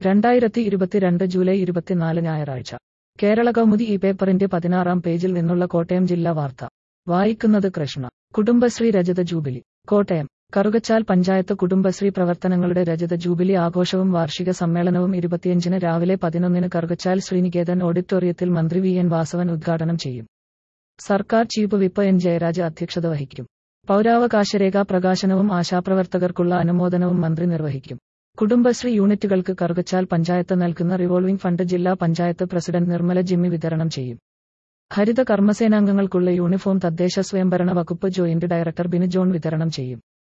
രണ്ടായിരത്തി ഇരുപത്തിരണ്ട് ജൂലൈ ഇരുപത്തിനാല് ഞായറാഴ്ച കേരള കൗമുദി ഈ പേപ്പറിന്റെ പതിനാറാം പേജിൽ നിന്നുള്ള കോട്ടയം ജില്ലാ വാർത്ത വായിക്കുന്നത് കൃഷ്ണ കുടുംബശ്രീ രജത ജൂബിലി കോട്ടയം കറുകച്ചാൽ പഞ്ചായത്ത് കുടുംബശ്രീ പ്രവർത്തനങ്ങളുടെ രജത ജൂബിലി ആഘോഷവും വാർഷിക സമ്മേളനവും ഇരുപത്തിയഞ്ചിന് രാവിലെ പതിനൊന്നിന് കറുകച്ചാൽ ശ്രീനികേതൻ ഓഡിറ്റോറിയത്തിൽ മന്ത്രി വി എൻ വാസവൻ ഉദ്ഘാടനം ചെയ്യും സർക്കാർ ചീഫ് വിപ്പ് എൻ ജയരാജ് അധ്യക്ഷത വഹിക്കും പൗരാവകാശരേഖ പ്രകാശനവും ആശാപ്രവർത്തകർക്കുള്ള അനുമോദനവും മന്ത്രി നിർവഹിക്കും കുടുംബശ്രീ യൂണിറ്റുകൾക്ക് കറുകച്ചാൽ പഞ്ചായത്ത് നൽകുന്ന റിവോൾവിംഗ് ഫണ്ട് ജില്ലാ പഞ്ചായത്ത് പ്രസിഡന്റ് നിർമ്മല ജിമ്മി വിതരണം ചെയ്യും ഹരിത കർമ്മസേനാംഗങ്ങൾക്കുള്ള യൂണിഫോം തദ്ദേശ സ്വയംഭരണ വകുപ്പ് ജോയിന്റ് ഡയറക്ടർ ബിനു ജോൺ വിതരണം ചെയ്യും